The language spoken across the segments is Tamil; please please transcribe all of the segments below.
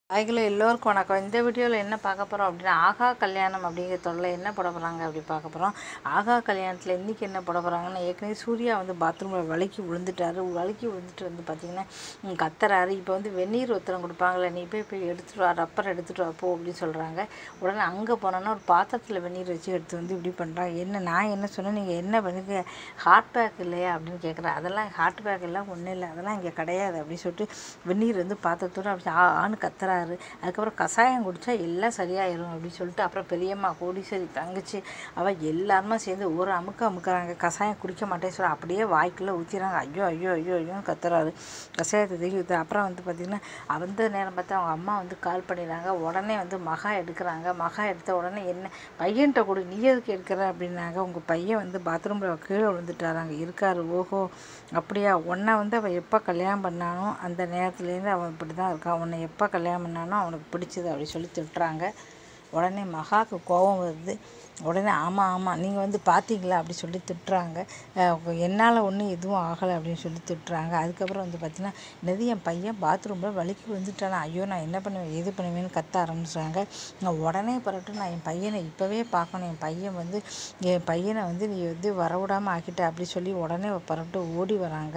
ஹாய்களோ எல்லோருக்கும் வணக்கம் இந்த வீடியோவில் என்ன பார்க்க போகிறோம் அப்படின்னா ஆகா கல்யாணம் அப்படிங்கிற தொடரில் என்ன போட போகிறாங்க அப்படி பார்க்க போகிறோம் ஆகா கல்யாணத்தில் இன்றைக்கி என்ன போட போகிறாங்கன்னா ஏற்கனவே சூர்யா வந்து பாத்ரூமில் வழுக்கி விழுந்துட்டாரு வழுக்கி விழுந்துட்டு வந்து பார்த்திங்கன்னா ம், கத்துறாரு இப்போ வந்து வெந்நீர் ஒத்தரம் கொடுப்பாங்களே நீ போய் போய் எடுத்துகிட்டு வா ரப்பர் எடுத்துகிட்டு வா போ அப்படின்னு சொல்கிறாங்க உடனே அங்கே போனோன்னா ஒரு பாத்திரத்தில் வெந்நீர் வச்சு எடுத்து வந்து இப்படி பண்ணுறாங்க என்ன நான் என்ன சொன்னேன் நீங்கள் என்ன பண்ணுங்க ஹாட் பேக் இல்லையா அப்படின்னு கேட்குறேன் அதெல்லாம் ஹாட் பேக் எல்லாம் ஒன்றும் இல்லை அதெல்லாம் இங்கே கிடையாது அப்படின்னு சொல்லிட்டு வெந்நீர் வந்து பாத்திரத்தோட அப்படி ஆ ஆன்னு கத்துறாரு அதுக்கப்புறம் கஷாயம் குடித்தா எல்லாம் சரியாயிரும் அப்படின்னு சொல்லிட்டு அப்புறம் பெரியம்மா கோடீஸ்வரி தங்கச்சி அவள் எல்லாருமா சேர்ந்து ஒரு அமுக்க அமுக்குறாங்க கஷாயம் குடிக்க மாட்டேன்னு சொல்லி அப்படியே வாய்க்குள்ளே ஊற்றிறாங்க ஐயோ ஐயோ ஐயோ ஐயோன்னு கத்துறாரு கஷாயத்தை தூக்கி ஊற்று அப்புறம் வந்து பார்த்திங்கன்னா அந்த நேரம் பார்த்து அவங்க அம்மா வந்து கால் பண்ணிடுறாங்க உடனே வந்து மகா எடுக்கிறாங்க மகா எடுத்த உடனே என்ன பையன்கிட்ட கொடு நீ எதுக்கு எடுக்கிற அப்படின்னாங்க உங்கள் பையன் வந்து பாத்ரூமில் கீழே விழுந்துட்டாராங்க இருக்காரு ஓஹோ அப்படியா உன்னை வந்து அவன் எப்போ கல்யாணம் பண்ணானோ அந்த நேரத்துலேருந்து அவன் இப்படி தான் இருக்கான் உன்னை எப்போ கல்யாணம் பண்ணானோ அவனுக்கு பிடிச்சது அப்படி சொல்லி திட்டுறாங்க உடனே மகாவுக்கு கோபம் வருது உடனே ஆமாம் ஆமாம் நீங்கள் வந்து பார்த்தீங்களா அப்படி சொல்லி திட்டுறாங்க என்னால் ஒன்றும் எதுவும் ஆகலை அப்படின்னு சொல்லி திட்டுறாங்க அதுக்கப்புறம் வந்து பார்த்தீங்கன்னா என்னது என் பையன் பாத்ரூமில் வலிக்கு விழுந்துட்டானா ஐயோ நான் என்ன பண்ணுவேன் எது பண்ணுவேன்னு கத்த ஆரம்பிச்சாங்க நான் உடனே பிறட்டு நான் என் பையனை இப்போவே பார்க்கணும் என் பையன் வந்து என் பையனை வந்து நீ வந்து வரவிடாமல் ஆக்கிட்ட அப்படி சொல்லி உடனே பிறட்டு ஓடி வராங்க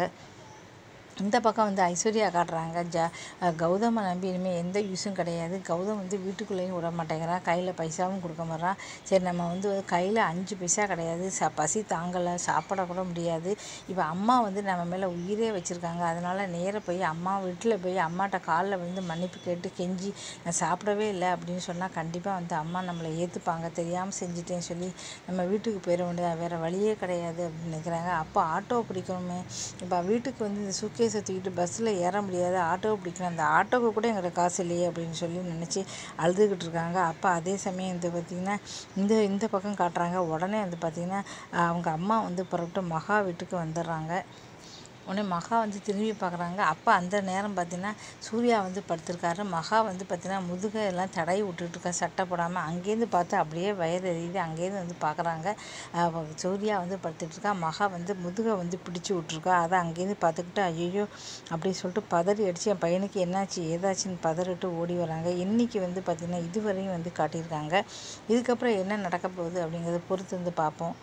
இந்த பக்கம் வந்து ஐஸ்வர்யா காட்டுறாங்க ஜ கௌதமை நம்பி இனிமேல் எந்த யூஸும் கிடையாது கௌதம் வந்து வீட்டுக்குள்ளேயும் விட மாட்டேங்கிறான் கையில் பைசாவும் கொடுக்க மாட்டான் சரி நம்ம வந்து கையில் அஞ்சு பைசா கிடையாது ச பசி தாங்கலை சாப்பிட கூட முடியாது இப்போ அம்மா வந்து நம்ம மேலே உயிரே வச்சுருக்காங்க அதனால் நேராக போய் அம்மா வீட்டில் போய் அம்மாட்ட காலில் விழுந்து மன்னிப்பு கேட்டு கெஞ்சி நான் சாப்பிடவே இல்லை அப்படின்னு சொன்னால் கண்டிப்பாக வந்து அம்மா நம்மளை ஏற்றுப்பாங்க தெரியாமல் செஞ்சுட்டேன்னு சொல்லி நம்ம வீட்டுக்கு போயிட வேண்டியது வேறு வழியே கிடையாது அப்படின்னு நினைக்கிறாங்க அப்போ ஆட்டோ பிடிக்கணுமே இப்போ வீட்டுக்கு வந்து இந்த சுக்கேஸை தூக்கிட்டு பஸ்ஸில் ஏற முடியாது ஆட்டோ பிடிக்கணும் அந்த ஆட்டோவுக்கு கூட எங்கிட்ட காசு இல்லையே அப்படின்னு சொல்லி நினச்சி அழுதுகிட்டு இருக்காங்க அப்போ அதே சமயம் வந்து பார்த்திங்கன்னா இந்த இந்த பக்கம் காட்டுறாங்க உடனே வந்து பார்த்திங்கன்னா அவங்க அம்மா வந்து புறப்பட்டு மகா வீட்டுக்கு வந்துடுறாங்க உடனே மகா வந்து திரும்பி பார்க்குறாங்க அப்போ அந்த நேரம் பார்த்தீங்கன்னா சூர்யா வந்து படுத்திருக்காரு மகா வந்து பார்த்தீங்கன்னா முதுகை எல்லாம் தடவி விட்டுட்டு இருக்கா சட்டை போடாமல் அங்கேருந்து பார்த்து அப்படியே வயது எரியுது அங்கேருந்து வந்து பார்க்குறாங்க சூர்யா வந்து படுத்துட்டு இருக்கா மகா வந்து முதுகை வந்து பிடிச்சி விட்ருக்கா அதை அங்கேருந்து பார்த்துக்கிட்டு ஐயோ அப்படின்னு சொல்லிட்டு பதறி அடித்து என் பையனுக்கு என்னாச்சு ஏதாச்சுன்னு பதறிட்டு ஓடி வராங்க இன்றைக்கி வந்து பார்த்திங்கன்னா இதுவரையும் வந்து காட்டியிருக்காங்க இதுக்கப்புறம் என்ன நடக்க போகுது அப்படிங்கிறத பொறுத்து வந்து பார்ப்போம்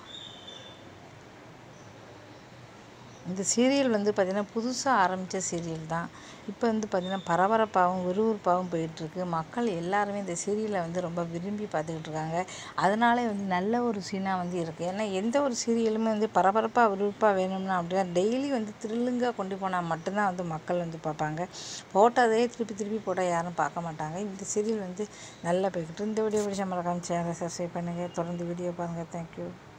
இந்த சீரியல் வந்து பார்த்திங்கன்னா புதுசாக ஆரம்பித்த சீரியல் தான் இப்போ வந்து பார்த்திங்கன்னா பரபரப்பாகவும் விறுவிறுப்பாகவும் போயிட்டுருக்கு மக்கள் எல்லாருமே இந்த சீரியலை வந்து ரொம்ப விரும்பி பார்த்துக்கிட்டு இருக்காங்க அதனாலே வந்து நல்ல ஒரு சீனாக வந்து இருக்குது ஏன்னா எந்த ஒரு சீரியலுமே வந்து பரபரப்பாக விறுவிறுப்பாக வேணும்னா அப்படின்னா டெய்லி வந்து த்ரில்லிங்காக கொண்டு போனால் மட்டும்தான் வந்து மக்கள் வந்து பார்ப்பாங்க போட்டதே திருப்பி திருப்பி போட்டால் யாரும் பார்க்க மாட்டாங்க இந்த சீரியல் வந்து நல்லா போய்கிட்டு இந்த வீடியோ பிடிச்ச மறக்காம சேனலை சப்ஸ்கிரைப் பண்ணுங்கள் தொடர்ந்து வீடியோ பாருங்கள் தேங்க்யூ